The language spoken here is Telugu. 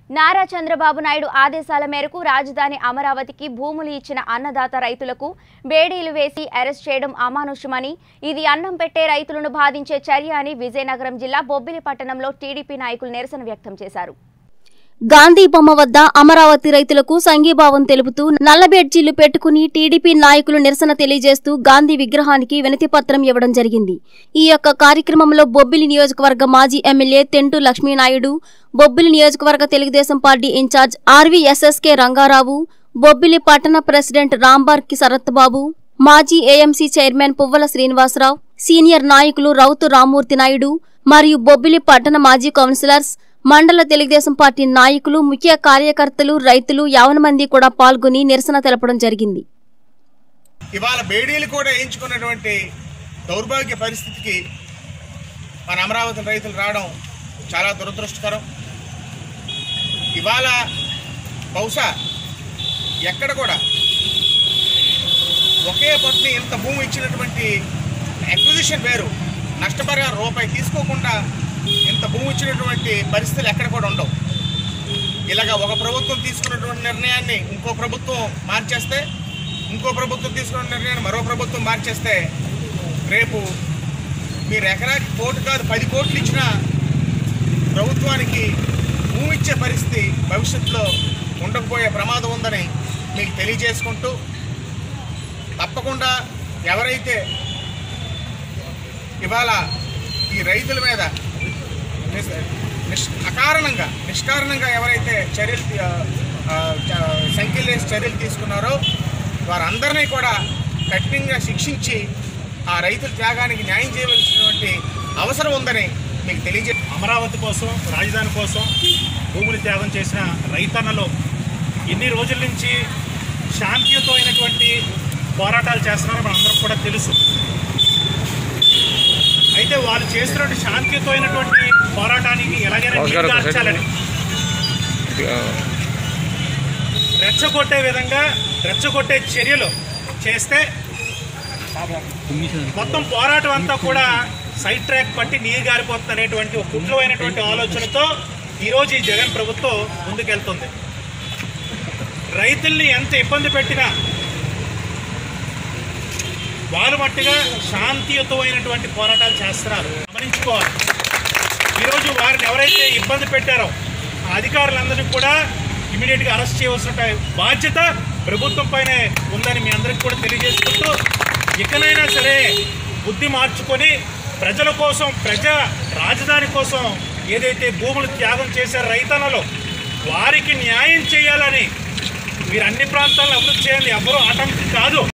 నారా చంద్రబాబు నాయుడు ఆదేశాల మేరకు రాజధాని అమరావతికి భూములు ఇచ్చిన అన్నదాత రైతులకు బేడీలు వేసి అరెస్ట్ చేయడం అమానుషమని ఇది అన్నం పెట్టే రైతులను బాధించే చర్య అని విజయనగరం జిల్లా బొబ్బిలి పట్టణంలో టీడీపీ నాయకులు నిరసన వ్యక్తం చేశారు గాంధీ బొమ్మ వద్ద అమరావతి రైతులకు సంఘీభావం తెలుపుతూ నల్ల బెడ్జీలు పెట్టుకుని టీడీపీ నాయకులు నిరసన తెలియజేస్తూ గాంధీ విగ్రహానికి వినతి పత్రం ఇవ్వడం జరిగింది ఈ యొక్క కార్యక్రమంలో బొబ్బిలి నియోజకవర్గ మాజీ ఎమ్మెల్యే తెంటు లక్ష్మీనాయుడు బొబ్బిలి నియోజకవర్గ Telugu Desam party incharge RVSSK Ranga Rao Bobbili పట్టణ ప్రెసిడెంట్ రాంబార్కి శరత్ బాబు మాజీ AMC chairman Puvvala Srinivasa Rao senior నాయకులు రౌతు రామ్మూర్తి నాయుడు మరియు బొబ్బిలి పట్టణ మాజీ కౌన్సిలర్స్ మండల తెలుగుదేశం పార్టీ నాయకులు ముఖ్య కార్యకర్తలు రైతులు యావన మంది కూడా పాల్గొని నిరసన తెలపడం జరిగింది ఇవాళ బేడీలు కూడా వేయించుకున్నటువంటి దౌర్భాగ్య పరిస్థితికి మన అమరావతి రైతులు రావడం చాలా దురదృష్టకరం ఇవాళ బహుశా ఎక్కడ కూడా ఒకే పట్ని ఇంత భూమి ఇచ్చినటువంటి అక్విజిషన్ వేరు నష్టపరిహారం రూపాయి తీసుకోకుండా ఇంత భూమి ఇచ్చినటువంటి పరిస్థితులు ఎక్కడ కూడా ఉండవు ఇలాగ ఒక ప్రభుత్వం తీసుకున్నటువంటి నిర్ణయాన్ని ఇంకో ప్రభుత్వం మార్చేస్తే ఇంకో ప్రభుత్వం తీసుకున్న నిర్ణయాన్ని మరో ప్రభుత్వం మార్చేస్తే రేపు మీరు ఎకరాకి కోటి కాదు పది కోట్లు ఇచ్చినా ప్రభుత్వానికి భూమి ఇచ్చే పరిస్థితి భవిష్యత్తులో ఉండకపోయే ప్రమాదం ఉందని మీకు తెలియజేసుకుంటూ తప్పకుండా ఎవరైతే ఇవాళ ఈ రైతుల మీద నిస్- నిష్- అకారణంగా నిష్కారణంగా ఎవరైతే చర్యలు తీ- ఆ, ఆ, చ- సంఖ్యలు వేసి చర్యలు తీసుకున్నారో వారందరినీ కూడా కఠినంగా శిక్షించి ఆ రైతుల త్యాగానికి న్యాయం చేయవలసినటువంటి అవసరం ఉందని మీకు తెలియజే అమరావతి కోసం రాజధాని కోసం భూములు త్యాగం చేసిన రైతన్నలు ఎన్ని రోజుల నుంచి శాంతియుతమైనటువంటి పోరాటాలు చేస్తున్నారో మనందరం కూడా తెలుసు అయితే వాళ్ళు చేస్తున్నటువంటి శాంతియుతమైనటువంటి పోరాటానికి ఎలాగైనా నీరుగార్చాలని రెచ్చగొట్టే విధంగా రెచ్చగొట్టే చర్యలు చేస్తే మొత్తం పోరాటం అంతా కూడా సైడ్ ట్రాక్ పట్టి నీరు గారిపోతుంది అనేటువంటి ఒక కుట్రమైనటువంటి ఆలోచనతో ఈరోజు ఈ జగన్ ప్రభుత్వం ముందుకెళ్తుంది రైతుల్ని ఎంత ఇబ్బంది పెట్టినా వాళ్ళు మట్టిగా శాంతియుతమైనటువంటి పోరాటాలు చేస్తున్నారు గమనించుకోవాలి ఈరోజు వారిని ఎవరైతే ఇబ్బంది పెట్టారో ఆ అధికారులందరినీ కూడా ఇమీడియట్గా అరెస్ట్ చేయవలసిన బాధ్యత ప్రభుత్వం పైనే ఉందని మీ అందరికీ కూడా తెలియజేసుకుంటూ ఇకనైనా సరే బుద్ధి మార్చుకొని ప్రజల కోసం ప్రజా రాజధాని కోసం ఏదైతే భూములు త్యాగం చేశారో రైతన్నలు వారికి న్యాయం చేయాలని మీరు అన్ని ప్రాంతాలను అభివృద్ధి చేయండి ఎవరూ ఆటంకం కాదు